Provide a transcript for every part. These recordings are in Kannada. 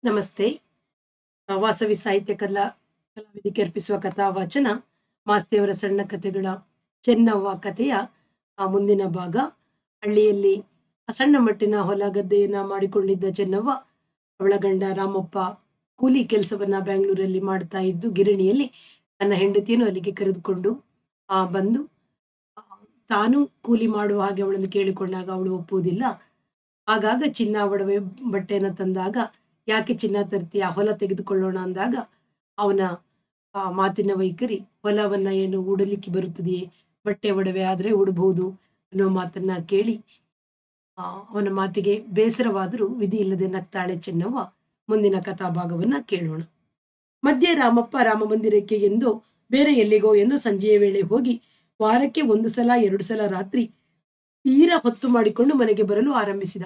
ನಮಸ್ತೆ ಆ, ವಾಸವಿ ಸಾಹಿತ್ಯ ಕಲಾ ಕಲಾವಿದಿಗೆ ಅರ್ಪಿಸುವ ಕಥಾ ವಾಚನ ಮಾಸ್ತಿಯವರ ಸಣ್ಣ ಕಥೆಗಳ ಚೆನ್ನವ್ವ ಕಥೆಯ ಆ ಮುಂದಿನ ಭಾಗ ಹಳ್ಳಿಯಲ್ಲಿ ಸಣ್ಣ ಮಟ್ಟಿನ ಹೊಲ ಗದ್ದೆಯನ್ನ ಮಾಡಿಕೊಂಡಿದ್ದ ಚೆನ್ನವ್ವ ಅವಳ ಗಂಡ ರಾಮಪ್ಪ ಕೂಲಿ ಕೆಲಸವನ್ನ ಬ್ಯಾಂಗ್ಳೂರಲ್ಲಿ ಮಾಡ್ತಾ ಇದ್ದು ಗಿರಣಿಯಲ್ಲಿ ತನ್ನ ಹೆಂಡತಿಯನ್ನು ಅಲ್ಲಿಗೆ ಕರೆದುಕೊಂಡು ಆ ಬಂದು ಆ, ತಾನು ಕೂಲಿ ಮಾಡುವ ಹಾಗೆ ಅವಳನ್ನು ಕೇಳಿಕೊಂಡಾಗ ಅವಳು ಒಪ್ಪುವುದಿಲ್ಲ ಆಗಾಗ ಚಿನ್ನ ಒಡವೆ ಬಟ್ಟೆಯನ್ನು ತಂದಾಗ ಯಾಕೆ ಚಿನ್ನ ತರ್ತೀಯ ಹೊಲ ತೆಗೆದುಕೊಳ್ಳೋಣ ಅಂದಾಗ ಅವನ ಆ, ಮಾತಿನ ವೈಖರಿ ಹೊಲವನ್ನ ಏನು ಉಡಲಿಕ್ಕೆ ಬರುತ್ತದೆಯೇ ಬಟ್ಟೆ ಒಡವೆ ಆದ್ರೆ ಉಡಬಹುದು ಅನ್ನೋ ಮಾತನ್ನ ಕೇಳಿ ಆ, ಅವನ ಮಾತಿಗೆ ಬೇಸರವಾದರೂ ವಿಧಿ ಇಲ್ಲದೆ ನಗ್ತಾಳೆ ಚೆನ್ನವ್ವ ಮುಂದಿನ ಕಥಾಭಾಗವನ್ನ ಕೇಳೋಣ ಮಧ್ಯೆ ರಾಮಪ್ಪ ರಾಮ ಮಂದಿರಕ್ಕೆ ಎಂದು ಬೇರೆ ಎಲ್ಲಿಗೋ ಎಂದು ಸಂಜೆಯ ವೇಳೆ ಹೋಗಿ ವಾರಕ್ಕೆ ಒಂದು ಸಲ ಎರಡು ಸಲ ರಾತ್ರಿ ತೀರಾ ಹೊತ್ತು ಮಾಡಿಕೊಂಡು ಮನೆಗೆ ಬರಲು ಆರಂಭಿಸಿದ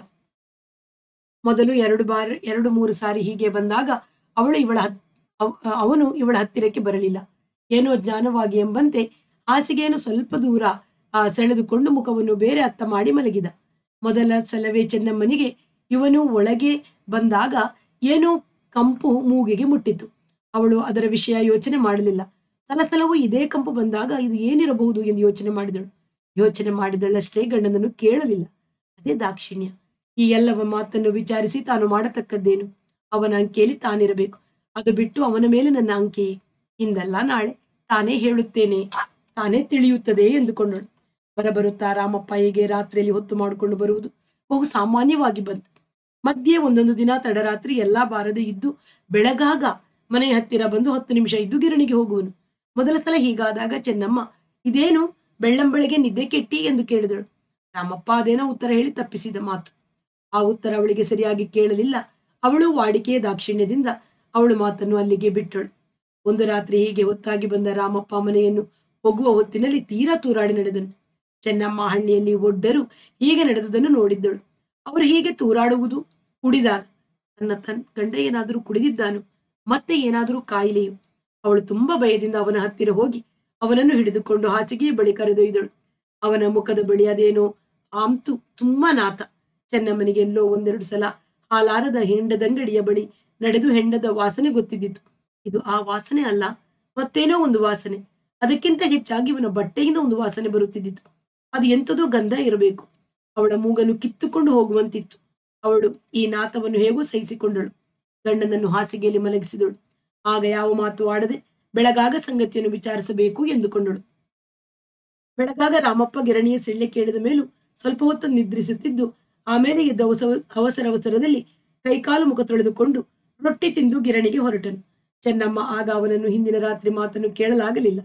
ಮೊದಲು ಎರಡು ಬಾರಿ ಎರಡು ಮೂರು ಸಾರಿ ಹೀಗೆ ಬಂದಾಗ ಅವಳು ಇವಳ ಹತ್- ಅವ್- ಅವನು ಇವಳ ಹತ್ತಿರಕ್ಕೆ ಬರಲಿಲ್ಲ ಏನೋ ಜ್ಞಾನವಾಗಿ ಎಂಬಂತೆ ಹಾಸಿಗೆಯನ್ನು ಸ್ವಲ್ಪ ದೂರ ಆ ಸೆಳೆದುಕೊಂಡು ಮುಖವನ್ನು ಬೇರೆ ಅತ್ತ ಮಾಡಿ ಮಲಗಿದ ಮೊದಲ ಸಲವೇ ಚೆನ್ನಮ್ಮನಿಗೆ ಇವನು ಒಳಗೆ ಬಂದಾಗ ಏನೋ ಕಂಪು ಮೂಗಿಗೆ ಮುಟ್ಟಿತು ಅವಳು ಅದರ ವಿಷಯ ಯೋಚನೆ ಮಾಡಲಿಲ್ಲ ಸಲಸಲವೂ ಇದೇ ಕಂಪು ಬಂದಾಗ ಇದು ಏನಿರಬಹುದು ಎಂದು ಯೋಚನೆ ಮಾಡಿದಳು ಯೋಚನೆ ಮಾಡಿದಳಷ್ಟೇ ಗಂಡನನ್ನು ಕೇಳಲಿಲ್ಲ ಅದೇ ದಾಕ್ಷಿಣ್ಯ ಈ ಎಲ್ಲವ ಮಾತನ್ನು ವಿಚಾರಿಸಿ ತಾನು ಮಾಡತಕ್ಕದ್ದೇನು ಅವನ ಅಂಕೆಯಲ್ಲಿ ತಾನಿರಬೇಕು ಅದು ಬಿಟ್ಟು ಅವನ ಮೇಲೆ ನನ್ನ ಅಂಕೆಯೇ ಇಂದಲ್ಲ ನಾಳೆ ತಾನೇ ಹೇಳುತ್ತೇನೆ ತಾನೇ ತಿಳಿಯುತ್ತದೆ ಎಂದುಕೊಂಡಳು ಬರಬರುತ್ತಾ ರಾಮಪ್ಪ ಹೀಗೆ ರಾತ್ರಿಯಲ್ಲಿ ಹೊತ್ತು ಮಾಡಿಕೊಂಡು ಬರುವುದು ಬಹು ಸಾಮಾನ್ಯವಾಗಿ ಬಂತು ಮಧ್ಯೆ ಒಂದೊಂದು ದಿನ ತಡರಾತ್ರಿ ಎಲ್ಲಾ ಬಾರದೆ ಇದ್ದು ಬೆಳಗಾಗ ಮನೆಯ ಹತ್ತಿರ ಬಂದು ಹತ್ತು ನಿಮಿಷ ಇದ್ದು ಗಿರಣಿಗೆ ಹೋಗುವನು ಮೊದಲ ಸಲ ಹೀಗಾದಾಗ ಚೆನ್ನಮ್ಮ ಇದೇನು ಬೆಳ್ಳಂಬೆಳಗ್ಗೆ ನಿದ್ದೆ ಕೆಟ್ಟಿ ಎಂದು ಕೇಳಿದಳು ರಾಮಪ್ಪ ಅದೇನೋ ಉತ್ತರ ಹೇಳಿ ತಪ್ಪಿಸಿದ ಮಾತು ಆ ಉತ್ತರ ಅವಳಿಗೆ ಸರಿಯಾಗಿ ಕೇಳಲಿಲ್ಲ ಅವಳು ವಾಡಿಕೆಯ ದಾಕ್ಷಿಣ್ಯದಿಂದ ಅವಳು ಮಾತನ್ನು ಅಲ್ಲಿಗೆ ಬಿಟ್ಟಳು ಒಂದು ರಾತ್ರಿ ಹೀಗೆ ಹೊತ್ತಾಗಿ ಬಂದ ರಾಮಪ್ಪ ಮನೆಯನ್ನು ಹೋಗುವ ಹೊತ್ತಿನಲ್ಲಿ ತೀರಾ ತೂರಾಡಿ ನಡೆದನು ಚೆನ್ನಮ್ಮ ಹಳ್ಳಿಯಲ್ಲಿ ಒಡ್ಡರು ಹೀಗೆ ನಡೆದುದನ್ನು ನೋಡಿದ್ದಳು ಅವರು ಹೀಗೆ ತೂರಾಡುವುದು ಕುಡಿದಾಗ ತನ್ನ ತನ್ ಗಂಡ ಏನಾದರೂ ಕುಡಿದಿದ್ದಾನು ಮತ್ತೆ ಏನಾದರೂ ಕಾಯಿಲೆಯು ಅವಳು ತುಂಬಾ ಭಯದಿಂದ ಅವನ ಹತ್ತಿರ ಹೋಗಿ ಅವನನ್ನು ಹಿಡಿದುಕೊಂಡು ಹಾಸಿಗೆಯ ಬಳಿ ಕರೆದೊಯ್ದಳು ಅವನ ಮುಖದ ಬಳಿ ಅದೇನೋ ಆಮ್ತು ತುಂಬಾ ನಾತ ಚೆನ್ನಮ್ಮನಿಗೆ ಎಲ್ಲೋ ಒಂದೆರಡು ಸಲ ಹಾಲಾರದ ಹೆಂಡದಂಗಡಿಯ ಬಳಿ ನಡೆದು ಹೆಂಡದ ವಾಸನೆ ಗೊತ್ತಿದ್ದಿತು ಇದು ಆ ವಾಸನೆ ಅಲ್ಲ ಮತ್ತೇನೋ ಒಂದು ವಾಸನೆ ಅದಕ್ಕಿಂತ ಹೆಚ್ಚಾಗಿ ಇವನ ಬಟ್ಟೆಯಿಂದ ಒಂದು ವಾಸನೆ ಬರುತ್ತಿದ್ದಿತು ಅದು ಎಂಥದೋ ಗಂಧ ಇರಬೇಕು ಅವಳ ಮೂಗನ್ನು ಕಿತ್ತುಕೊಂಡು ಹೋಗುವಂತಿತ್ತು ಅವಳು ಈ ನಾತವನ್ನು ಹೇಗೋ ಸಹಿಸಿಕೊಂಡಳು ಗಂಡನನ್ನು ಹಾಸಿಗೆಯಲ್ಲಿ ಮಲಗಿಸಿದಳು ಆಗ ಯಾವ ಮಾತು ಆಡದೆ ಬೆಳಗಾಗ ಸಂಗತಿಯನ್ನು ವಿಚಾರಿಸಬೇಕು ಎಂದುಕೊಂಡಳು ಬೆಳಗಾಗ ರಾಮಪ್ಪ ಗಿರಣಿಯ ಸಿಳ್ಳೆ ಕೇಳಿದ ಮೇಲೂ ಸ್ವಲ್ಪ ಹೊತ್ತು ನಿದ್ರಿಸುತ್ತಿದ್ದು ಆಮೇಲೆ ಎದ್ದ ಅವಸ- ಅವಸರ ಅವಸರದಲ್ಲಿ ಕೈಕಾಲು ಮುಖ ತೊಳೆದುಕೊಂಡು ರೊಟ್ಟಿ ತಿಂದು ಗಿರಣಿಗೆ ಹೊರಟನು ಚೆನ್ನಮ್ಮ ಆಗ ಅವನನ್ನು ಹಿಂದಿನ ರಾತ್ರಿ ಮಾತನ್ನು ಕೇಳಲಾಗಲಿಲ್ಲ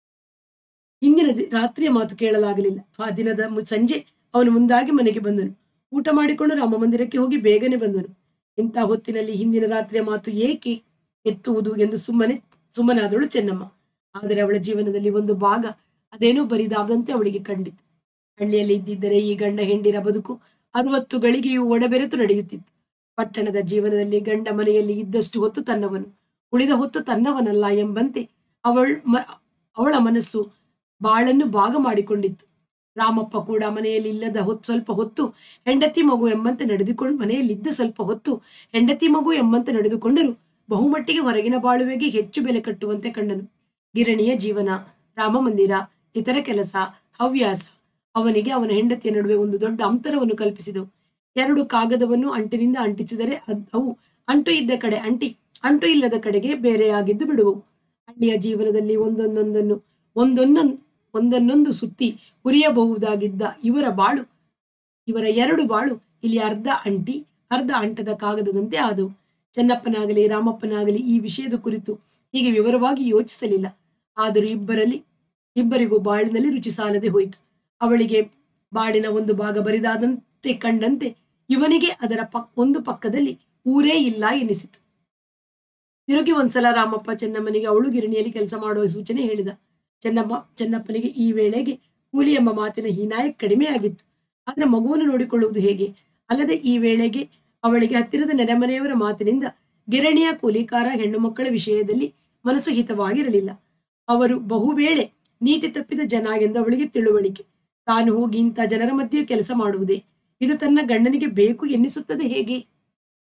ಹಿಂದಿನ ದಿ- ರಾತ್ರಿಯ ಮಾತು ಕೇಳಲಾಗಲಿಲ್ಲ ಆ ದಿನದ ಮು- ಸಂಜೆ ಅವನು ಮುಂದಾಗಿ ಮನೆಗೆ ಬಂದನು ಊಟ ಮಾಡಿಕೊಂಡು ರಾಮ ಮಂದಿರಕ್ಕೆ ಹೋಗಿ ಬೇಗನೆ ಬಂದನು ಇಂಥ ಹೊತ್ತಿನಲ್ಲಿ ಹಿಂದಿನ ರಾತ್ರಿಯ ಮಾತು ಏಕೆ ಎತ್ತುವುದು ಎಂದು ಸುಮ್ಮನೆ ಸುಮ್ಮನಾದಳು ಚೆನ್ನಮ್ಮ ಆದರೆ ಅವಳ ಜೀವನದಲ್ಲಿ ಒಂದು ಭಾಗ ಅದೇನೋ ಬರಿದಾಗಂತೆ ಅವಳಿಗೆ ಕಂಡಿತು ಹಳ್ಳಿಯಲ್ಲಿ ಇದ್ದಿದ್ದರೆ ಈ ಗಂಡ ಹೆಂಡಿರ ಬದುಕು ಅರವತ್ತು ಗಳಿಗೆಯೂ ಒಡಬೆರೆತು ನಡೆಯುತ್ತಿತ್ತು ಪಟ್ಟಣದ ಜೀವನದಲ್ಲಿ ಗಂಡ ಮನೆಯಲ್ಲಿ ಇದ್ದಷ್ಟು ಹೊತ್ತು ತನ್ನವನು ಉಳಿದ ಹೊತ್ತು ತನ್ನವನಲ್ಲ ಎಂಬಂತೆ ಅವಳ ಮ- ಅವಳ ಮನಸ್ಸು ಬಾಳನ್ನು ಭಾಗ ಮಾಡಿಕೊಂಡಿತ್ತು ರಾಮಪ್ಪ ಕೂಡ ಮನೆಯಲ್ಲಿ ಇಲ್ಲದ ಹೊತ್ತು ಸ್ವಲ್ಪ ಹೊತ್ತು ಹೆಂಡತಿ ಮಗು ಎಂಬಂತೆ ನಡೆದುಕೊಂಡು ಮನೆಯಲ್ಲಿದ್ದ ಸ್ವಲ್ಪ ಹೊತ್ತು ಹೆಂಡತಿ ಮಗು ಎಂಬಂತೆ ನಡೆದುಕೊಂಡರು ಬಹುಮಟ್ಟಿಗೆ ಹೊರಗಿನ ಬಾಳುವೆಗೆ ಹೆಚ್ಚು ಬೆಲೆ ಕಟ್ಟುವಂತೆ ಕಂಡನು ಗಿರಣಿಯ ಜೀವನ ರಾಮ ಮಂದಿರ ಇತರ ಕೆಲಸ ಹವ್ಯಾಸ ಅವನಿಗೆ ಅವನ ಹೆಂಡತಿಯ ನಡುವೆ ಒಂದು ದೊಡ್ಡ ಅಂತರವನ್ನು ಕಲ್ಪಿಸಿದವು ಎರಡು ಕಾಗದವನ್ನು ಅಂಟಿನಿಂದ ಅಂಟಿಸಿದರೆ ಅದ್- ಅವು ಅಂಟು ಇದ್ದ ಕಡೆ ಅಂಟಿ ಅಂಟು ಇಲ್ಲದ ಕಡೆಗೆ ಬೇರೆಯಾಗಿದ್ದು ಬಿಡುವು ಹಳ್ಳಿಯ ಜೀವನದಲ್ಲಿ ಒಂದೊಂದೊಂದನ್ನು ಒಂದೊಂದೊಂದು ಒಂದನ್ನೊಂದು ಸುತ್ತಿ ಉರಿಯಬಹುದಾಗಿದ್ದ ಇವರ ಬಾಳು ಇವರ ಎರಡು ಬಾಳು ಇಲ್ಲಿ ಅರ್ಧ ಅಂಟಿ ಅರ್ಧ ಅಂಟದ ಕಾಗದದಂತೆ ಆದವು ಚೆನ್ನಪ್ಪನಾಗಲಿ ರಾಮಪ್ಪನಾಗಲಿ ಈ ವಿಷಯದ ಕುರಿತು ಹೀಗೆ ವಿವರವಾಗಿ ಯೋಚಿಸಲಿಲ್ಲ ಆದರೂ ಇಬ್ಬರಲ್ಲಿ ಇಬ್ಬರಿಗೂ ಬಾಳಿನಲ್ಲಿ ರುಚಿ ಸಾಲದೆ ಹೋಯಿತು ಅವಳಿಗೆ ಬಾಳಿನ ಒಂದು ಭಾಗ ಬರಿದಾದಂತೆ ಕಂಡಂತೆ ಇವನಿಗೆ ಅದರ ಪಕ್ ಒಂದು ಪಕ್ಕದಲ್ಲಿ ಊರೇ ಇಲ್ಲ ಎನಿಸಿತು ತಿರುಗಿ ಒಂದ್ಸಲ ರಾಮಪ್ಪ ಚೆನ್ನಮ್ಮನಿಗೆ ಅವಳು ಗಿರಣಿಯಲ್ಲಿ ಕೆಲಸ ಮಾಡುವ ಸೂಚನೆ ಹೇಳಿದ ಚೆನ್ನಮ್ಮ ಚೆನ್ನಪ್ಪನಿಗೆ ಈ ವೇಳೆಗೆ ಕೂಲಿ ಎಂಬ ಮಾತಿನ ಹೀನಾಯ ಕಡಿಮೆಯಾಗಿತ್ತು ಆದ್ರೆ ಮಗುವನ್ನು ನೋಡಿಕೊಳ್ಳುವುದು ಹೇಗೆ ಅಲ್ಲದೆ ಈ ವೇಳೆಗೆ ಅವಳಿಗೆ ಹತ್ತಿರದ ನೆರೆಮನೆಯವರ ಮಾತಿನಿಂದ ಗಿರಣಿಯ ಕೂಲಿಕಾರ ಹೆಣ್ಣು ಮಕ್ಕಳ ವಿಷಯದಲ್ಲಿ ಮನಸ್ಸು ಹಿತವಾಗಿರಲಿಲ್ಲ ಅವರು ಬಹುವೇಳೆ ನೀತಿ ತಪ್ಪಿದ ಜನ ಎಂದು ಅವಳಿಗೆ ತಿಳುವಳಿಕೆ ತಾನು ಹೋಗಿ ಇಂಥ ಜನರ ಮಧ್ಯೆ ಕೆಲಸ ಮಾಡುವುದೇ ಇದು ತನ್ನ ಗಂಡನಿಗೆ ಬೇಕು ಎನ್ನಿಸುತ್ತದೆ ಹೇಗೆ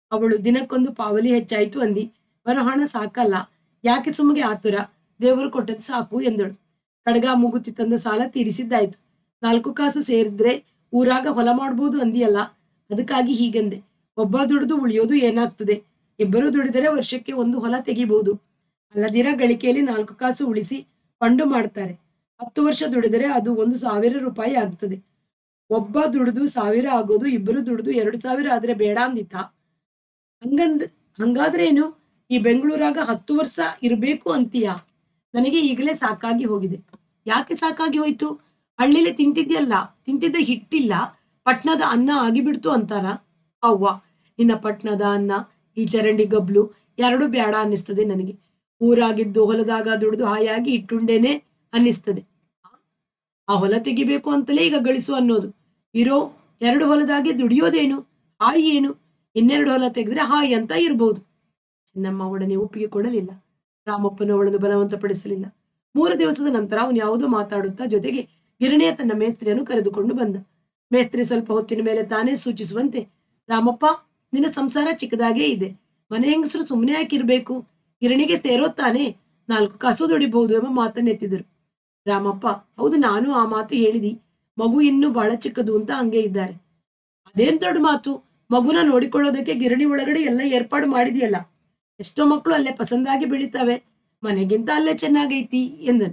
ಅವಳು ದಿನಕ್ಕೊಂದು ಪಾವಲಿ ಹೆಚ್ಚಾಯ್ತು ಅಂದಿ ಬರೋ ಹಣ ಸಾಕಲ್ಲ ಯಾಕೆ ಸುಮ್ಮಗೆ ಆತುರ ದೇವರು ಕೊಟ್ಟದ್ದು ಸಾಕು ಎಂದಳು ಕಡ್ಗ ಮುಗುತಿ ತಂದ ಸಾಲ ತೀರಿಸಿದ್ದಾಯ್ತು ನಾಲ್ಕು ಕಾಸು ಸೇರಿದ್ರೆ ಊರಾಗ ಹೊಲ ಮಾಡ್ಬೋದು ಅಂದಿಯಲ್ಲ ಅದಕ್ಕಾಗಿ ಹೀಗಂದೆ ಒಬ್ಬ ದುಡಿದು ಉಳಿಯೋದು ಏನಾಗ್ತದೆ ಇಬ್ಬರು ದುಡಿದರೆ ವರ್ಷಕ್ಕೆ ಒಂದು ಹೊಲ ತೆಗಿಬಹುದು ಅಲ್ಲದಿರ ಗಳಿಕೆಯಲ್ಲಿ ನಾಲ್ಕು ಕಾಸು ಉಳಿಸಿ ಫಂಡು ಮಾಡ್ತಾರೆ ಹತ್ತು ವರ್ಷ ದುಡಿದರೆ ಅದು ಒಂದು ಸಾವಿರ ರೂಪಾಯಿ ಆಗ್ತದೆ ಒಬ್ಬ ದುಡಿದು ಸಾವಿರ ಆಗೋದು ಇಬ್ಬರು ದುಡಿದು ಎರಡು ಸಾವಿರ ಆದ್ರೆ ಬೇಡ ಅಂದಿತ್ತ ಹಂಗಂದ್ ಹಂಗಾದ್ರೇನು ಈ ಬೆಂಗಳೂರಾಗ ಹತ್ತು ವರ್ಷ ಇರಬೇಕು ಅಂತೀಯಾ ನನಗೆ ಈಗಲೇ ಸಾಕಾಗಿ ಹೋಗಿದೆ ಯಾಕೆ ಸಾಕಾಗಿ ಹೋಯ್ತು ಹಳ್ಳಿಲಿ ತಿಂತಿದ್ಯಲ್ಲ ತಿಂತಿದ್ದ ಹಿಟ್ಟಿಲ್ಲ ಪಟ್ನದ ಅನ್ನ ಆಗಿಬಿಡ್ತು ಅಂತಾರ ಅವ್ವ ನಿನ್ನ ಪಟ್ನದ ಅನ್ನ ಈ ಚರಂಡಿ ಗಬ್ಲು ಎರಡು ಬ್ಯಾಡ ಅನ್ನಿಸ್ತದೆ ನನಗೆ ಊರಾಗಿದ್ದು ಹೊಲದಾಗ ದುಡಿದು ಹಾಯಾಗಿ ಇಟ್ಟುಂಡೇನೆ ಅನ್ನಿಸ್ತದೆ ಆ ಹೊಲ ತೆಗಿಬೇಕು ಅಂತಲೇ ಈಗ ಗಳಿಸು ಅನ್ನೋದು ಇರೋ ಎರಡು ಹೊಲದಾಗೆ ದುಡಿಯೋದೇನು ಹಾಯಿ ಏನು ಇನ್ನೆರಡು ಹೊಲ ತೆಗೆದ್ರೆ ಹಾಯಿ ಅಂತ ಇರ್ಬೋದು ಚೆನ್ನಮ್ಮ ಒಡನೆ ಒಪ್ಪಿಗೆ ಕೊಡಲಿಲ್ಲ ರಾಮಪ್ಪನು ಅವಳನ್ನು ಬಲವಂತಪಡಿಸಲಿಲ್ಲ ಮೂರು ದಿವಸದ ನಂತರ ಅವನು ಯಾವುದೋ ಮಾತಾಡುತ್ತಾ ಜೊತೆಗೆ ಗಿರಣಿಯ ತನ್ನ ಮೇಸ್ತ್ರಿಯನ್ನು ಕರೆದುಕೊಂಡು ಬಂದ ಮೇಸ್ತ್ರಿ ಸ್ವಲ್ಪ ಹೊತ್ತಿನ ಮೇಲೆ ತಾನೇ ಸೂಚಿಸುವಂತೆ ರಾಮಪ್ಪ ನಿನ್ನ ಸಂಸಾರ ಚಿಕ್ಕದಾಗೇ ಇದೆ ಮನೆ ಹೆಂಗಸರು ಸುಮ್ಮನೆ ಯಾಕಿರ್ಬೇಕು ಗಿರಣಿಗೆ ಸೇರೋ ತಾನೇ ನಾಲ್ಕು ಕಾಸು ದುಡಿಬಹುದು ಎಂಬ ಮಾತನ್ನೆತ್ತಿದರು ರಾಮಪ್ಪ ಹೌದು ನಾನು ಆ ಮಾತು ಹೇಳಿದಿ ಮಗು ಇನ್ನೂ ಬಹಳ ಚಿಕ್ಕದು ಅಂತ ಹಂಗೆ ಇದ್ದಾರೆ ಅದೇನ್ ದೊಡ್ಡ ಮಾತು ಮಗುನ ನೋಡಿಕೊಳ್ಳೋದಕ್ಕೆ ಗಿರಣಿ ಒಳಗಡೆ ಎಲ್ಲ ಏರ್ಪಾಡು ಮಾಡಿದೆಯಲ್ಲ ಎಷ್ಟೋ ಮಕ್ಕಳು ಅಲ್ಲೇ ಪಸಂದಾಗಿ ಬೆಳಿತಾವೆ ಮನೆಗಿಂತ ಅಲ್ಲೇ ಚೆನ್ನಾಗೈತಿ ಎಂದನು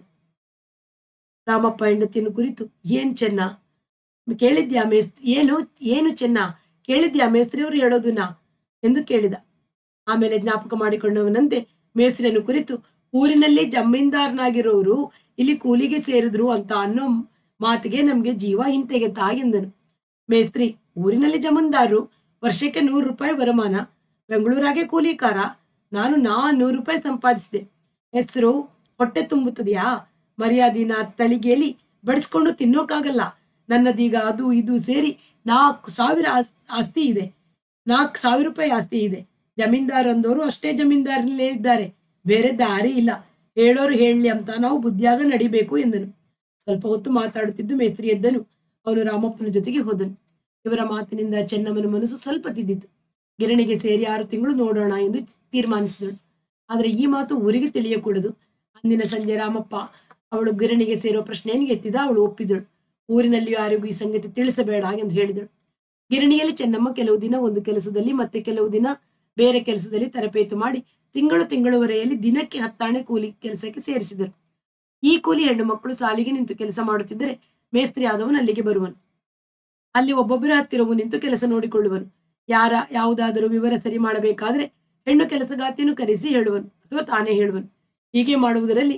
ರಾಮಪ್ಪ ಹೆಂಡತಿಯನ್ನು ಕುರಿತು ಏನ್ ಚೆನ್ನ ಕೇಳಿದ್ಯಾ ಮೇಸ್ ಏನು ಏನು ಚೆನ್ನ ಕೇಳಿದ್ಯಾ ಮೇಸ್ತ್ರಿಯವರು ಹೇಳೋದುನ ಎಂದು ಕೇಳಿದ ಆಮೇಲೆ ಜ್ಞಾಪಕ ಮಾಡಿಕೊಂಡವನಂತೆ ಮೇಸ್ತ್ರಿಯನ್ನು ಕುರಿತು ಊರಿನಲ್ಲಿ ಜಮೀನ್ದಾರನಾಗಿರೋರು ಇಲ್ಲಿ ಕೂಲಿಗೆ ಸೇರಿದ್ರು ಅಂತ ಅನ್ನೋ ಮಾತಿಗೆ ನಮ್ಗೆ ಜೀವ ಹಿಂತೆಗೆತಾ ಎಂದನು ಮೇಸ್ತ್ರಿ ಊರಿನಲ್ಲಿ ಜಮೀನ್ದಾರರು ವರ್ಷಕ್ಕೆ ನೂರು ರೂಪಾಯಿ ವರಮಾನ ಬೆಂಗಳೂರಾಗೆ ಕೂಲಿಕಾರ ನಾನು ನಾ ನೂರು ರೂಪಾಯಿ ಸಂಪಾದಿಸಿದೆ ಹೆಸರು ಹೊಟ್ಟೆ ತುಂಬುತ್ತದೆಯಾ ಮರ್ಯಾದಿನ ತಳಿಗೆಯಲ್ಲಿ ಬಡಿಸ್ಕೊಂಡು ತಿನ್ನೋಕ್ಕಾಗಲ್ಲ ನನ್ನದೀಗ ಅದು ಇದು ಸೇರಿ ನಾಲ್ಕು ಸಾವಿರ ಆಸ್- ಆಸ್ತಿ ಇದೆ ನಾಲ್ಕು ಸಾವಿರ ರೂಪಾಯಿ ಆಸ್ತಿ ಇದೆ ಜಮೀನ್ದಾರ್ ಅಂದವರು ಅಷ್ಟೇ ಜಮೀನ್ದಾರಲ್ಲೇ ಇದ್ದಾರೆ ಬೇರೆ ದಾರಿ ಇಲ್ಲ ಹೇಳೋರು ಹೇಳಲಿ ಅಂತ ನಾವು ಬುದ್ಧಿಯಾಗ ನಡಿಬೇಕು ಎಂದನು ಸ್ವಲ್ಪ ಹೊತ್ತು ಮಾತಾಡುತ್ತಿದ್ದು ಮೇಸ್ತ್ರಿ ಎದ್ದನು ಅವನು ರಾಮಪ್ಪನ ಜೊತೆಗೆ ಹೋದನು ಇವರ ಮಾತಿನಿಂದ ಚೆನ್ನಮ್ಮನ ಮನಸ್ಸು ಸ್ವಲ್ಪ ತಿದ್ದಿತು ಗಿರಣಿಗೆ ಸೇರಿ ಆರು ತಿಂಗಳು ನೋಡೋಣ ಎಂದು ತೀರ್ಮಾನಿಸಿದಳು ಆದರೆ ಈ ಮಾತು ಊರಿಗೆ ತಿಳಿಯಕೂಡದು ಅಂದಿನ ಸಂಜೆ ರಾಮಪ್ಪ ಅವಳು ಗಿರಣಿಗೆ ಸೇರೋ ಪ್ರಶ್ನೆಯನ್ನು ಎತ್ತಿದ ಅವಳು ಒಪ್ಪಿದಳು ಊರಿನಲ್ಲಿ ಯಾರಿಗೂ ಈ ಸಂಗತಿ ತಿಳಿಸಬೇಡ ಎಂದು ಹೇಳಿದಳು ಗಿರಣಿಯಲ್ಲಿ ಚೆನ್ನಮ್ಮ ಕೆಲವು ದಿನ ಒಂದು ಕೆಲಸದಲ್ಲಿ ಮತ್ತೆ ಕೆಲವು ದಿನ ಬೇರೆ ಕೆಲಸದಲ್ಲಿ ತರಬೇತು ಮಾಡಿ ತಿಂಗಳು ತಿಂಗಳವರೆಯಲ್ಲಿ ದಿನಕ್ಕೆ ಹತ್ತಾಣೆ ಕೂಲಿ ಕೆಲಸಕ್ಕೆ ಸೇರಿಸಿದರು ಈ ಕೂಲಿ ಹೆಣ್ಣು ಮಕ್ಕಳು ಸಾಲಿಗೆ ನಿಂತು ಕೆಲಸ ಮಾಡುತ್ತಿದ್ದರೆ ಮೇಸ್ತ್ರಿ ಆದವನು ಅಲ್ಲಿಗೆ ಬರುವನು ಅಲ್ಲಿ ಒಬ್ಬೊಬ್ಬರ ಹತ್ತಿರವು ನಿಂತು ಕೆಲಸ ನೋಡಿಕೊಳ್ಳುವನು ಯಾರ ಯಾವುದಾದರೂ ವಿವರ ಸರಿ ಮಾಡಬೇಕಾದ್ರೆ ಹೆಣ್ಣು ಕೆಲಸಗಾತಿಯನ್ನು ಕರೆಸಿ ಹೇಳುವನು ಅಥವಾ ತಾನೇ ಹೇಳುವನು ಹೀಗೆ ಮಾಡುವುದರಲ್ಲಿ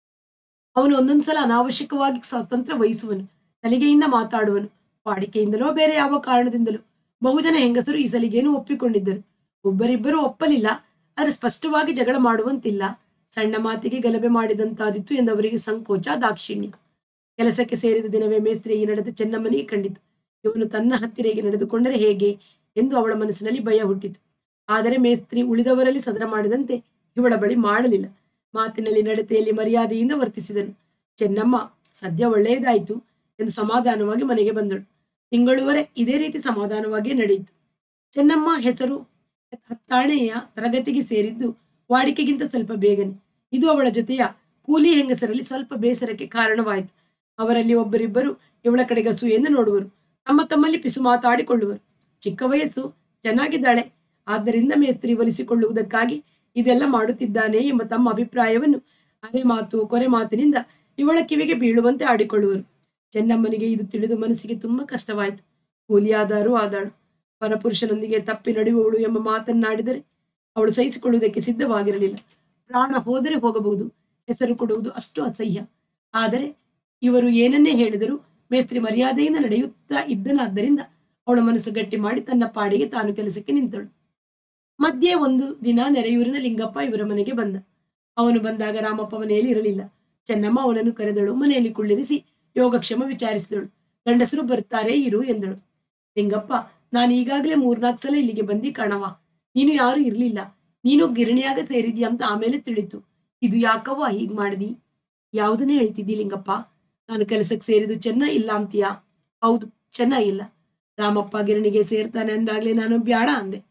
ಅವನು ಒಂದೊಂದ್ಸಲ ಅನಾವಶ್ಯಕವಾಗಿ ಸ್ವಾತಂತ್ರ್ಯ ವಹಿಸುವನು ಸಲಿಗೆಯಿಂದ ಮಾತಾಡುವನು ವಾಡಿಕೆಯಿಂದಲೋ ಬೇರೆ ಯಾವ ಕಾರಣದಿಂದಲೋ ಬಹುಜನ ಹೆಂಗಸರು ಈ ಸಲಿಗೆಯನ್ನು ಒಪ್ಪಿಕೊಂಡಿದ್ದರು ಒಬ್ಬರಿಬ್ಬರು ಒಪ್ಪಲಿಲ್ಲ ಆದರೆ ಸ್ಪಷ್ಟವಾಗಿ ಜಗಳ ಮಾಡುವಂತಿಲ್ಲ ಸಣ್ಣ ಮಾತಿಗೆ ಗಲಭೆ ಮಾಡಿದಂತಾದಿತ್ತು ಎಂದವರಿಗೆ ಸಂಕೋಚ ದಾಕ್ಷಿಣ್ಯ ಕೆಲಸಕ್ಕೆ ಸೇರಿದ ದಿನವೇ ಮೇಸ್ತ್ರಿ ಈ ನಡೆದ ಚೆನ್ನಮ್ಮನಿಗೆ ಕಂಡಿತು ಇವನು ತನ್ನ ಹತ್ತಿರಗೆ ನಡೆದುಕೊಂಡರೆ ಹೇಗೆ ಎಂದು ಅವಳ ಮನಸ್ಸಿನಲ್ಲಿ ಭಯ ಹುಟ್ಟಿತು ಆದರೆ ಮೇಸ್ತ್ರಿ ಉಳಿದವರಲ್ಲಿ ಸದರ ಮಾಡಿದಂತೆ ಇವಳ ಬಳಿ ಮಾಡಲಿಲ್ಲ ಮಾತಿನಲ್ಲಿ ನಡತೆಯಲ್ಲಿ ಮರ್ಯಾದೆಯಿಂದ ವರ್ತಿಸಿದನು ಚೆನ್ನಮ್ಮ ಸದ್ಯ ಒಳ್ಳೆಯದಾಯಿತು ಎಂದು ಸಮಾಧಾನವಾಗಿ ಮನೆಗೆ ಬಂದಳು ತಿಂಗಳುವರೆ ಇದೇ ರೀತಿ ಸಮಾಧಾನವಾಗಿ ನಡೆಯಿತು ಚೆನ್ನಮ್ಮ ಹೆಸರು ಹತ್ತಾಣೆಯ ತರಗತಿಗೆ ಸೇರಿದ್ದು ವಾಡಿಕೆಗಿಂತ ಸ್ವಲ್ಪ ಬೇಗನೆ ಇದು ಅವಳ ಜೊತೆಯ ಕೂಲಿ ಹೆಂಗಸರಲ್ಲಿ ಸ್ವಲ್ಪ ಬೇಸರಕ್ಕೆ ಕಾರಣವಾಯಿತು ಅವರಲ್ಲಿ ಒಬ್ಬರಿಬ್ಬರು ಇವಳ ಕಡೆಗೆ ಅಸೂಯೆಯಿಂದ ನೋಡುವರು ತಮ್ಮ ತಮ್ಮಲ್ಲಿ ಪಿಸು ಮಾತಾಡಿಕೊಳ್ಳುವರು ಚಿಕ್ಕ ವಯಸ್ಸು ಚೆನ್ನಾಗಿದ್ದಾಳೆ ಆದ್ದರಿಂದ ಮೇಸ್ತ್ರಿ ಒಲಿಸಿಕೊಳ್ಳುವುದಕ್ಕಾಗಿ ಇದೆಲ್ಲ ಮಾಡುತ್ತಿದ್ದಾನೆ ಎಂಬ ತಮ್ಮ ಅಭಿಪ್ರಾಯವನ್ನು ಅರೆ ಮಾತು ಕೊರೆ ಮಾತಿನಿಂದ ಇವಳ ಕಿವಿಗೆ ಬೀಳುವಂತೆ ಆಡಿಕೊಳ್ಳುವರು ಚೆನ್ನಮ್ಮನಿಗೆ ಇದು ತಿಳಿದು ಮನಸ್ಸಿಗೆ ತುಂಬಾ ಕಷ್ಟವಾಯಿತು ಕೂಲಿಯಾದಾರೂ ಆದಾಳು ಪರಪುರುಷನೊಂದಿಗೆ ತಪ್ಪಿ ನಡೆಯುವವಳು ಎಂಬ ಮಾತನ್ನಾಡಿದರೆ ಅವಳು ಸಹಿಸಿಕೊಳ್ಳುವುದಕ್ಕೆ ಸಿದ್ಧವಾಗಿರಲಿಲ್ಲ ಪ್ರಾಣ ಹೋದರೆ ಹೋಗಬಹುದು ಹೆಸರು ಕೊಡುವುದು ಅಷ್ಟು ಅಸಹ್ಯ ಆದರೆ ಇವರು ಏನನ್ನೇ ಹೇಳಿದರೂ ಮೇಸ್ತ್ರಿ ಮರ್ಯಾದೆಯಿಂದ ನಡೆಯುತ್ತಾ ಇದ್ದನಾದ್ದರಿಂದ ಅವಳ ಮನಸ್ಸು ಗಟ್ಟಿ ಮಾಡಿ ತನ್ನ ಪಾಡಿಗೆ ತಾನು ಕೆಲಸಕ್ಕೆ ನಿಂತಳು ಮಧ್ಯೆ ಒಂದು ದಿನ ನೆರೆಯೂರಿನ ಲಿಂಗಪ್ಪ ಇವರ ಮನೆಗೆ ಬಂದ ಅವನು ಬಂದಾಗ ರಾಮಪ್ಪ ಮನೆಯಲ್ಲಿ ಇರಲಿಲ್ಲ ಚೆನ್ನಮ್ಮ ಅವನನ್ನು ಕರೆದಳು ಮನೆಯಲ್ಲಿ ಕುಳ್ಳಿರಿಸಿ ಯೋಗಕ್ಷೇಮ ವಿಚಾರಿಸಿದಳು ಗಂಡಸರು ಬರ್ತಾರೆ ಇರು ಎಂದಳು ಲಿಂಗಪ್ಪ ನಾನು ಈಗಾಗಲೇ ಮೂರ್ನಾಲ್ಕು ಸಲ ಇಲ್ಲಿಗೆ ಬಂದಿ ಕಣವ ನೀನು ಯಾರು ಇರ್ಲಿಲ್ಲ ನೀನು ಗಿರಣಿಯಾಗ ಸೇರಿದ್ಯಾ ಅಂತ ಆಮೇಲೆ ತಿಳಿತು ಇದು ಯಾಕವ್ವ ಹೀಗ್ ಮಾಡ್ದಿ ಯಾವುದನ್ನೇ ಹೇಳ್ತಿದ್ದಿ ಲಿಂಗಪ್ಪ ನಾನು ಕೆಲಸಕ್ಕೆ ಸೇರಿದ್ದು ಚೆನ್ನ ಇಲ್ಲ ಅಂತೀಯಾ ಹೌದು ಚೆನ್ನ ಇಲ್ಲ ರಾಮಪ್ಪ ಗಿರಣಿಗೆ ಸೇರ್ತಾನೆ ಅಂದಾಗ್ಲೇ ನಾನು ಬ್ಯಾಡ ಅಂದೆ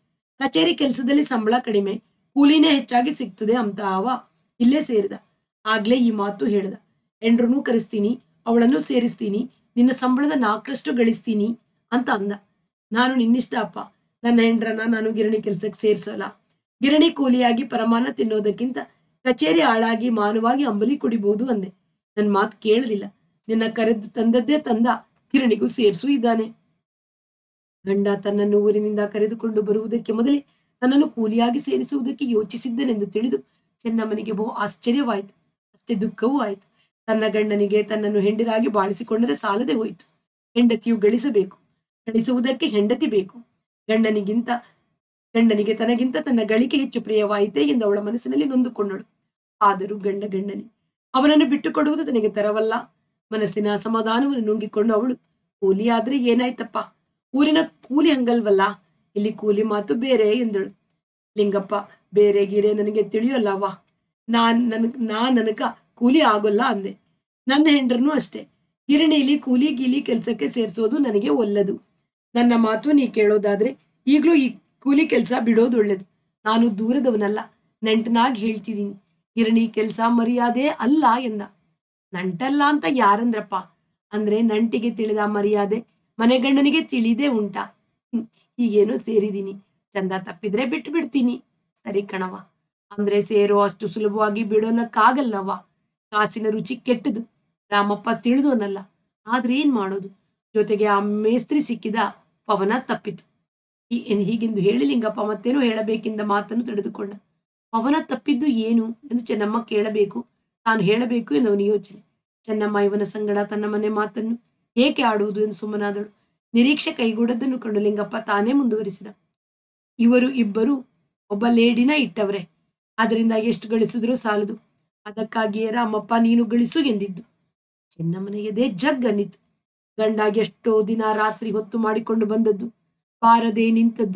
ಕಚೇರಿ ಕೆಲಸದಲ್ಲಿ ಸಂಬಳ ಕಡಿಮೆ ಕೂಲಿನೇ ಹೆಚ್ಚಾಗಿ ಸಿಗ್ತದೆ ಅಂತ ಅವ ಇಲ್ಲೇ ಸೇರಿದ ಆಗ್ಲೇ ಈ ಮಾತು ಹೇಳ್ದ ಹೆಂಡ್ರನ್ನೂ ಕರೆಸ್ತೀನಿ ಅವಳನ್ನು ಸೇರಿಸ್ತೀನಿ ನಿನ್ನ ಸಂಬಳದ ನಾಲ್ಕರಷ್ಟು ಗಳಿಸ್ತೀನಿ ಅಂತ ಅಂದ ನಾನು ನಿನ್ನಿಷ್ಟ ಅಪ್ಪ ನನ್ನ ಹೆಂಡ್ರನ್ನ ನಾನು ಗಿರಣಿ ಕೆಲ್ಸಕ್ಕೆ ಸೇರ್ಸಲ್ಲ ಗಿರಣಿ ಕೂಲಿಯಾಗಿ ಪರಮಾನ ತಿನ್ನೋದಕ್ಕಿಂತ ಕಚೇರಿ ಆಳಾಗಿ ಮಾನವಾಗಿ ಅಂಬಲಿ ಕುಡಿಬಹುದು ಅಂದೆ ನನ್ ಮಾತು ಕೇಳಲಿಲ್ಲ ನಿನ್ನ ಕರೆದು ತಂದದ್ದೇ ತಂದ ಕಿರಣಿಗೂ ಸೇರ್ಸು ಇದ್ದಾನೆ ಗಂಡ ತನ್ನನ್ನು ಊರಿನಿಂದ ಕರೆದುಕೊಂಡು ಬರುವುದಕ್ಕೆ ಮೊದಲೇ ತನ್ನನ್ನು ಕೂಲಿಯಾಗಿ ಸೇರಿಸುವುದಕ್ಕೆ ಯೋಚಿಸಿದ್ದನೆಂದು ತಿಳಿದು ಚೆನ್ನಮ್ಮನಿಗೆ ಬಹು ಆಶ್ಚರ್ಯವಾಯಿತು ಅಷ್ಟೇ ದುಃಖವೂ ಆಯಿತು ತನ್ನ ಗಂಡನಿಗೆ ತನ್ನನ್ನು ಹೆಂಡಿರಾಗಿ ಬಾಳಿಸಿಕೊಂಡರೆ ಸಾಲದೆ ಹೋಯಿತು ಹೆಂಡತಿಯು ಗಳಿಸಬೇಕು ಗಳಿಸುವುದಕ್ಕೆ ಹೆಂಡತಿ ಬೇಕು ಗಂಡನಿಗಿಂತ ಗಂಡನಿಗೆ ತನಗಿಂತ ತನ್ನ ಗಳಿಕೆ ಹೆಚ್ಚು ಪ್ರಿಯವಾಯಿತೇ ಎಂದು ಅವಳ ಮನಸ್ಸಿನಲ್ಲಿ ನೊಂದುಕೊಂಡಳು ಆದರೂ ಗಂಡ ಗಂಡನಿ ಅವನನ್ನು ಬಿಟ್ಟುಕೊಡುವುದು ತನಗೆ ತರವಲ್ಲ ಮನಸ್ಸಿನ ಅಸಮಾಧಾನವನ್ನು ನುಂಗಿಕೊಂಡು ಅವಳು ಕೂಲಿ ಆದ್ರೆ ಏನಾಯ್ತಪ್ಪ ಊರಿನ ಕೂಲಿ ಹಂಗಲ್ವಲ್ಲ ಇಲ್ಲಿ ಕೂಲಿ ಮಾತು ಬೇರೆ ಎಂದಳು ಲಿಂಗಪ್ಪ ಬೇರೆ ಗೀರೆ ನನಗೆ ತಿಳಿಯೋಲ್ಲವ್ವ ನಾನ್ ನನ್ ನಾ ನನಗ ಕೂಲಿ ಆಗೋಲ್ಲ ಅಂದೆ ನನ್ನ ಹೆಂಡ್ರನು ಅಷ್ಟೇ ಗಿರಣಿಲಿ ಕೂಲಿ ಗೀಲಿ ಕೆಲ್ಸಕ್ಕೆ ಸೇರ್ಸೋದು ನನಗೆ ಒಲ್ಲದು ನನ್ನ ಮಾತು ನೀ ಕೇಳೋದಾದ್ರೆ ಈಗ್ಲೂ ಈ ಕೂಲಿ ಕೆಲಸ ಬಿಡೋದು ಒಳ್ಳೇದು ನಾನು ದೂರದವನಲ್ಲ ನೆಂಟನಾಗಿ ಹೇಳ್ತಿದ್ದೀನಿ ಗಿರಣಿ ಕೆಲಸ ಮರ್ಯಾದೆ ಅಲ್ಲ ಎಂದ ನಂಟಲ್ಲ ಅಂತ ಯಾರಂದ್ರಪ್ಪ ಅಂದ್ರೆ ನಂಟಿಗೆ ತಿಳಿದ ಮರ್ಯಾದೆ ಮನೆಗಂಡನಿಗೆ ತಿಳಿದೇ ಉಂಟಾ ಹ್ಮ್, ಹೀಗೇನೋ ಸೇರಿದೀನಿ ಚಂದ ತಪ್ಪಿದ್ರೆ ಬಿಟ್ಟು ಬಿಡ್ತೀನಿ ಸರಿ ಕಣವ ಅಂದ್ರೆ ಸೇರೋ ಅಷ್ಟು ಸುಲಭವಾಗಿ ಬಿಡೋಲಕ್ಕಾಗಲ್ಲವ ಕಾಸಿನ ರುಚಿ ಕೆಟ್ಟದು ರಾಮಪ್ಪ ತಿಳಿದೋನಲ್ಲ ಆದ್ರೆ ಏನ್ ಮಾಡೋದು ಜೊತೆಗೆ ಆ ಮೇಸ್ತ್ರಿ ಸಿಕ್ಕಿದ ಪವನ ತಪ್ಪಿತು ಈ- ಎನ್- ಹೀಗೆಂದು ಹೇಳಿ ಲಿಂಗಪ್ಪ ಮತ್ತೇನೋ ಹೇಳಬೇಕೆಂದ ಮಾತನ್ನು ತಿಳಿದುಕೊಂಡ ಪವನ ತಪ್ಪಿದ್ದು ಏನು ಎಂದು ಚೆನ್ನಮ್ಮ ಕೇಳಬೇಕು ತಾನು ಹೇಳಬೇಕು ಎಂದು ಅವನ ಯೋಚನೆ ಚೆನ್ನಮ್ಮ ಇವನ ಸಂಗಡ ತನ್ನ ಮನೆ ಮಾತನ್ನು ಏಕೆ ಆಡುವುದು ಎಂದು ಸುಮ್ಮನಾದಳು ನಿರೀಕ್ಷೆ ಕೈಗೂಡದ್ದನ್ನು ಕಂಡು ಲಿಂಗಪ್ಪ ತಾನೇ ಮುಂದುವರಿಸಿದ ಇವರು ಇಬ್ಬರು ಒಬ್ಬ ಲೇಡಿನ ಇಟ್ಟವ್ರೆ ಅದರಿಂದ ಎಷ್ಟು ಗಳಿಸಿದ್ರೂ ಸಾಲದು ಅದಕ್ಕಾಗಿಯೇ ರಾಮಪ್ಪ ನೀನು ಗಳಿಸು ಎಂದಿದ್ದು ಚೆನ್ನಮ್ಮನ ಎದೆ ಜಗ್ ಅನ್ನಿತು ಗಂಡಾಗಿ ಎಷ್ಟೋ ದಿನ ರಾತ್ರಿ ಹೊತ್ತು ಮಾಡಿಕೊಂಡು ಬಂದದ್ದು ಬಾರದೆ ನಿಂತದ್ದು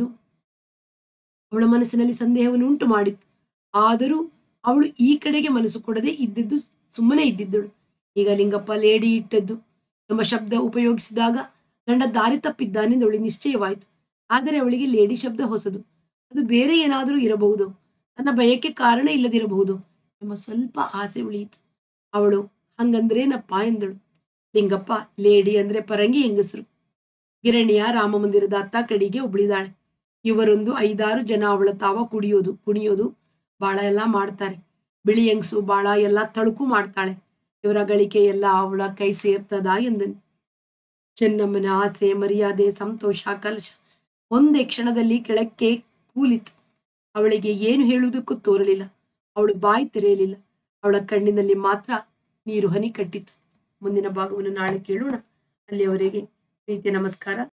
ಅವಳ ಮನಸ್ಸಿನಲ್ಲಿ ಸಂದೇಹವನ್ನು ಉಂಟು ಮಾಡಿತ್ತು ಆದರೂ ಅವಳು ಈ ಕಡೆಗೆ ಮನಸ್ಸು ಕೊಡದೆ ಇದ್ದದ್ದು ಸುಮ್ಮನೆ ಇದ್ದಿದ್ದಳು ಈಗ ಲಿಂಗಪ್ಪ ಲೇಡಿ ಇಟ್ಟದ್ದು ಎಂಬ ಶಬ್ದ ಉಪಯೋಗಿಸಿದಾಗ ಗಂಡ ದಾರಿ ತಪ್ಪಿದ್ದಾನೆಂದು ಅವಳಿಗೆ ನಿಶ್ಚಯವಾಯಿತು ಆದರೆ ಅವಳಿಗೆ ಲೇಡಿ ಶಬ್ದ ಹೊಸದು ಅದು ಬೇರೆ ಏನಾದರೂ ಇರಬಹುದು ತನ್ನ ಭಯಕ್ಕೆ ಕಾರಣ ಇಲ್ಲದಿರಬಹುದು ಎಂಬ ಸ್ವಲ್ಪ ಆಸೆ ಉಳಿಯಿತು ಅವಳು ಹಂಗಂದ್ರೇನಪ್ಪ ಎಂದಳು ಲಿಂಗಪ್ಪ ಲೇಡಿ ಅಂದ್ರೆ ಪರಂಗಿ ಹೆಂಗಸರು ಗಿರಣಿಯ ರಾಮ ಮಂದಿರದ ಅತ್ತ ಕಡೆಗೆ ಒಬ್ಳಿದಾಳೆ ಇವರೊಂದು ಐದಾರು ಜನ ಅವಳ ತಾವ ಕುಡಿಯೋದು ಕುಣಿಯೋದು ಬಾಳ ಎಲ್ಲ ಮಾಡ್ತಾರೆ ಬಿಳಿ ಹೆಂಗಸು ಬಾಳ ಎಲ್ಲ ತಳುಕು ಮಾಡ್ತಾಳೆ ಇವರ ಗಳಿಕೆ ಎಲ್ಲ ಅವಳ ಕೈ ಸೇರ್ತದ ಎಂದನು ಚೆನ್ನಮ್ಮನ ಆಸೆ ಮರ್ಯಾದೆ ಸಂತೋಷ ಕಲಶ ಒಂದೇ ಕ್ಷಣದಲ್ಲಿ ಕೆಳಕ್ಕೆ ಕೂಲಿತು ಅವಳಿಗೆ ಏನು ಹೇಳುವುದಕ್ಕೂ ತೋರಲಿಲ್ಲ ಅವಳು ಬಾಯಿ ತೆರೆಯಲಿಲ್ಲ ಅವಳ ಕಣ್ಣಿನಲ್ಲಿ ಮಾತ್ರ ನೀರು ಹನಿ ಕಟ್ಟಿತು ಮುಂದಿನ ಭಾಗವನ್ನು ನಾಳೆ ಕೇಳೋಣ ಅಲ್ಲಿಯವರೆಗೆ ಪ್ರೀತಿಯ ನಮಸ್ಕಾರ